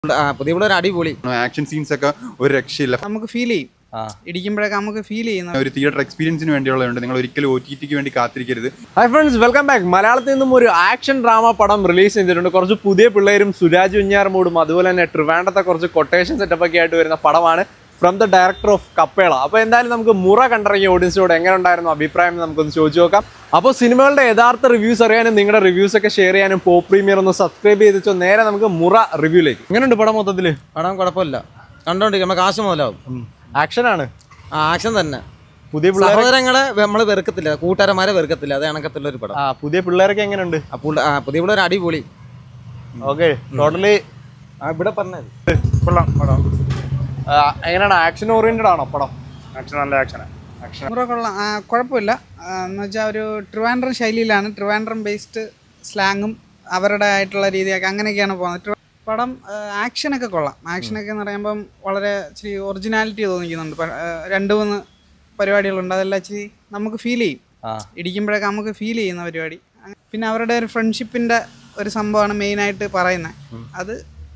ആ പുതിയ പിള്ളേർ അടിപൊളി ആക്ഷൻ സീൻസ് ഒക്കെ ഒരു രക്ഷയില്ല നമുക്ക് ഫീൽ ചെയ്യും ആ ഇടിക്കുമ്പോഴൊക്കെ നമുക്ക് ഫീൽ ചെയ്യുന്ന ഒരു തിയേറ്റർ എക്സ്പീരിയൻസിന് വേണ്ടിയുള്ളതുണ്ട് നിങ്ങൾ ഒരിക്കലും ഒ ടി ടിക്ക് വേണ്ടി കാത്തിരിക്കരുത് ഹായ് ഫ്രണ്ട്സ് വെൽക്കം ബാക്ക് മലയാളത്തിൽ നിന്നും ഒരു ആക്ഷൻ ഡ്രാമ പടം റിലീസ് ചെയ്തിട്ടുണ്ട് കുറച്ച് പുതിയ പിള്ളേരും സുരാജ് ഉഞ്ഞാർമൂടും അതുപോലെ തന്നെ ട്രിവാൻഡത്തെ കുറച്ച് കൊട്ടേഷൻ സെറ്റപ്പ് ഒക്കെ ആയിട്ട് വരുന്ന പടമാണ് from the director of Kappela അപ്പോൾ എന്തായാലും നമുക്ക് മുറ കണ്ടിറങ്ങിയ ഓഡിയൻസിനോട് എങ്ങനെ ഉണ്ടായിരുന്നു അഭിപ്രായം എന്ന് നമുക്കൊന്ന് ചോദിച്ചു നോക്കാം അപ്പോൾ സിനിമകളുടെ യഥാർത്ഥ റിവ്യൂസ് അറിയാനും നിങ്ങളുടെ റിവ്യൂസ് ഒക്കെ ഷെയർ ചെയ്യാനും പോ പ്രീമിയർ ഒന്ന് സബ്സ്ക്രൈബ് ചെയ്ത് വെച്ചോ നേരെ നമുക്ക് മുറ റിവ്യൂലേക്ക് എങ്ങനെയുണ്ട് പടം മൊത്തത്തിൽ പടം കുഴപ്പമില്ല കണ്ടോണ്ടിരിക്കുമ്പോൾ കാശ് മുതലാവും ആക്ഷനാണ് ആ ആക്ഷൻ തന്നെ പുതിയ പിള്ളേർ സഹോദരങ്ങളെ നമ്മൾ വെറുക്കത്തില്ല കൂട്ടുകാരന്മാരെ വെറുക്കത്തില്ല അത് കണക്കത്തുള്ള ഒരു പടം ആ പുതിയ പിള്ളേരൊക്കെ എങ്ങനെയുണ്ട് ആ പുള്ള- ആ പുതിയ പിള്ളേർ അടിപൊളി ഓക്കെ ടോട്ടലി ആ ഇവിടെ പറഞ്ഞത് കൊള്ളാം പടം എങ്ങനെയാണ് ആക്ഷൻ ഓറിയന്റഡ് ആണോ പടം ആക്ഷൻ നല്ല ആക്ഷനാണ് ആക്ഷൻ മുറ കൊള്ളാം ആ, കുഴപ്പമില്ല ആ, എന്ന് വെച്ചാൽ ഒരു ട്രിവാൻഡ്രം ശൈലിയിലാണ് ട്രിവാൻഡ്രം ബേസ്ഡ് സ്ലാങ്ങും അവരുടെ ആയിട്ടുള്ള രീതിയൊക്കെ അങ്ങനെയൊക്കെയാണ് പോകുന്നത് ട്രിവാ- പടം ആ, ആക്ഷനൊക്കെ കൊള്ളാം ആക്ഷനൊക്കെ എന്ന് പറയുമ്പം വളരെ ഇച്ചിരി ഒറിജിനാലിറ്റി തോന്നിക്കുന്നുണ്ട് പ- ആ, രണ്ട് മൂന്ന് പരിപാടികളുണ്ട് അതെല്ലാം ഇച്ചിരി നമുക്ക് ഫീൽ ചെയ്യും ആ ഇടിക്കുമ്പോഴൊക്കെ നമുക്ക് ഫീൽ ചെയ്യുന്ന പരിപാടി അങ്ങ- പിന്നെ അവരുടെ ഒരു ഫ്രണ്ട്ഷിപ്പിൻ്റെ ഒരു സംഭവമാണ് മെയിനായിട്ട് പറയുന്നത് അത്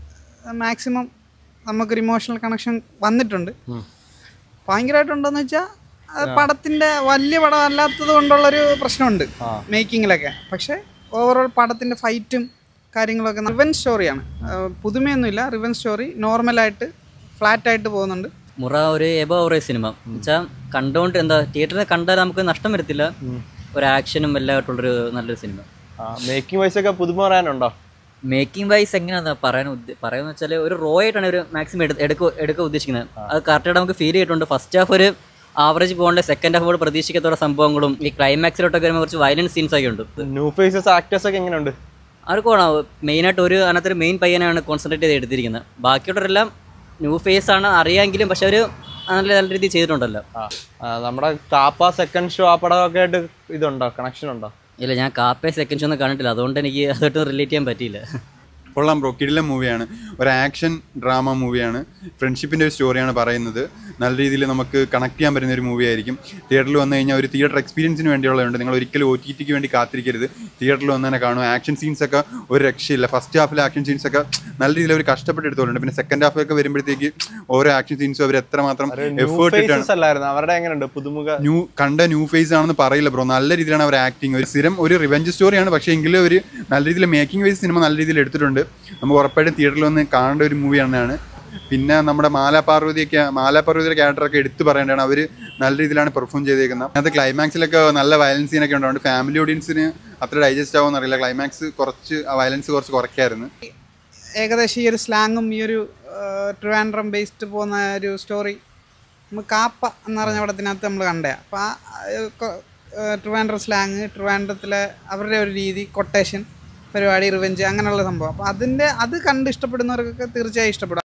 മാക്സിമം നമുക്കൊരു ഇമോഷണൽ കണക്ഷൻ വന്നിട്ടുണ്ട് ഭയങ്കരമായിട്ടുണ്ടോന്ന് വെച്ചാൽ പടത്തിൻ്റെ വലിയ പടം അല്ലാത്തത് കൊണ്ടുള്ളൊരു പ്രശ്നമുണ്ട് മേക്കിങ്ങിലൊക്കെ പക്ഷേ ഓവറോൾ പടത്തിൻ്റെ ഫൈറ്റും കാര്യങ്ങളൊക്കെ റിവൻ സ്റ്റോറിയാണ് പുതുമയൊന്നുമില്ല റിവൻ സ്റ്റോറി നോർമലായിട്ട് ഫ്ലാറ്റായിട്ട് പോകുന്നുണ്ട് മുറ ഒരു എബോ ഓവറേജ് സിനിമ എന്നുവെച്ചാൽ കണ്ടുകൊണ്ട് എന്താ തിയേറ്ററിൽ കണ്ടാൽ നമുക്ക് നഷ്ടം വരത്തില്ല ഒരു ആക്ഷനും എല്ലായിട്ടുള്ളൊരു നല്ലൊരു സിനിമ മേക്കിംഗ് വൈസ് ഒക്കെ പുതുമ പറയാനുണ്ടോ മേക്കിംഗ് വൈസ് എങ്ങനെയാ പറയാൻ ഉദ്ദ- പറയാന്ന് വെച്ചാൽ ഒരു റോ ആയിട്ടാണ് ഒരു മാക്സിമം എടുക്കുക എടുക്കുക ഉദ്ദേശിക്കുന്നത് അത് കറക്റ്റായിട്ട് നമുക്ക് ഫീൽ ചെയ്തിട്ടുണ്ട് ഫസ്റ്റ് ഹാഫ് ഒരു ആവറേജ് പോകേണ്ട സെക്കൻഡ് ഹാഫ് കൂടെ പ്രതീക്ഷിക്കാത്ത സംഭവങ്ങളും ഈ ക്ലൈമാക്സിലോട്ടൊക്കെ വരുമ്പോൾ കുറച്ച് വയലൻസ് സീൻസ് ഒക്കെ ഉണ്ട് ന്യൂ ഫേസസ് ആക്ടേഴ്സ് ഒക്കെ എങ്ങനെയുണ്ട് ആർക്കാണോ മെയിനായിട്ട് ഒരു അതിനകത്തൊരു മെയിൻ പയ്യനാണ് കോൺസെൻട്രേറ്റ് ചെയ്ത് എടുത്തിരിക്കുന്നത് ബാക്കിയുള്ളവരെല്ലാം ന്യൂ ഫേസ് ആണ് അറിയാമെങ്കിലും പക്ഷെ ഒരു നല്ല നല്ല രീതിയിൽ ചെയ്തിട്ടുണ്ടല്ലോ ആ ആ, നമ്മുടെ കാപ്പ സെക്കൻഡ് ഷോ ആ പടമൊക്കെ ആയിട്ട് ഇതുണ്ടോ കണക്ഷൻ ഉണ്ടോ ഇല്ല ഞാൻ കാപ്പേ സെക്കൻഡ് ഷോ ഒന്നും കണ്ടിട്ടില്ല അതുകൊണ്ട് എനിക്ക് അതായിട്ട് റിലേറ്റ് ചെയ്യാൻ പറ്റിയില്ല കൊള്ളാം ബ്രോ കിടിലം മൂവിയാണ് ഒരു ആക്ഷൻ ഡ്രാമ മൂവിയാണ് ഫ്രണ്ട്ഷിപ്പിൻ്റെ ഒരു സ്റ്റോറിയാണ് പറയുന്നത് നല്ല രീതിയിൽ നമുക്ക് കണക്ട് ചെയ്യാൻ പറ്റുന്ന ഒരു മൂവി ആയിരിക്കും തിയേറ്ററിൽ വന്നു കഴിഞ്ഞാൽ ഒരു തിയേറ്റർ എക്സ്പീരിയൻസിന് വേണ്ടിയുള്ളതുണ്ട് നിങ്ങൾ ഒരിക്കലും ഒ ടി ടിക്ക് വേണ്ടി കാത്തിരിക്കരുത് തിയേറ്ററിൽ വന്ന് തന്നെ കാണും ആക്ഷൻ സീൻസ് ഒക്കെ ഒരു രക്ഷയില്ല ഫസ്റ്റ് ഹാഫിലെ ആക്ഷൻ സീൻസ് ഒക്കെ നല്ല രീതിയിൽ അവർ കഷ്ടപ്പെട്ടെടുത്തോളുണ്ട് പിന്നെ സെക്കൻഡ് ഹാഫൊക്കെ വരുമ്പോഴത്തേക്ക് ഓരോ ആക്ഷൻ സീൻസും അവർ എത്രമാത്രം ന്യൂ എഫേർട്ട് ഇട്ടാണ് ഫേസസ് അല്ലായിരുന്നു അവരുടെ എങ്ങനെയുണ്ട് പുതുമുഖ ന്യൂ കണ്ട ന്യൂ ഫേസ് ആണെന്ന് പറയില്ല ബ്രോ നല്ല രീതിയിലാണ് അവർ ആക്ടിങ് ഒരു സ്ഥിരം ഒരു റിവെഞ്ച് സ്റ്റോറിയാണ് പക്ഷേ എങ്കിലും ഒരു നല്ല രീതിയിൽ മേക്കിംഗ് വൈസ് സിനിമ നല്ല രീതിയിൽ എടുത്തിട്ടുണ്ട് നമുക്ക് ഉറപ്പായിട്ടും തിയേറ്ററിൽ വന്ന് കാണേണ്ട ഒരു മൂവി തന്നെയാണ് പിന്നെ നമ്മുടെ മാല പാർവതിയൊക്കെ മാല പാർവതിയുടെ ക്യാരക്ടറൊക്കെ എടുത്തു പറയേണ്ടതാണ് അവർ നല്ല രീതിയിലാണ് പെർഫോം ചെയ്തേക്കുന്നത് അതിനകത്ത് ക്ലൈമാക്സിലൊക്കെ നല്ല വയലൻസ് സീനൊക്കെ ഉണ്ടാവും ഫാമിലി ഓഡിയൻസിന് അത്ര ഡൈജസ്റ്റ് ആവുമെന്ന് അറിയില്ല ക്ലൈമാക്സ് കുറച്ച് ആ വയലൻസ് കുറച്ച് കുറയ്ക്കായിരുന്നു ഏകദേശം ഈ ഒരു സ്ലാങ്ങും ഈ ഒരു ട്രിവാൻഡ്രം ബേസ്ഡ് പോകുന്ന ഒരു സ്റ്റോറി നമുക്ക് കാപ്പ എന്ന് പറഞ്ഞ പടത്തിനകത്ത് നമ്മൾ കണ്ടേ അപ്പോൾ ആ ട്രിവാൻഡ്രം സ്ലാങ് ട്രിവാൻഡ്രത്തിലെ അവരുടെ ഒരു രീതി കൊട്ടേഷൻ പരിപാടി റിവെഞ്ച് അങ്ങനെയുള്ള സംഭവം അപ്പോൾ അതിൻ്റെ അത് കണ്ട് ഇഷ്ടപ്പെടുന്നവർക്കൊക്കെ തീർച്ചയായും ഇഷ്ടപ്പെടും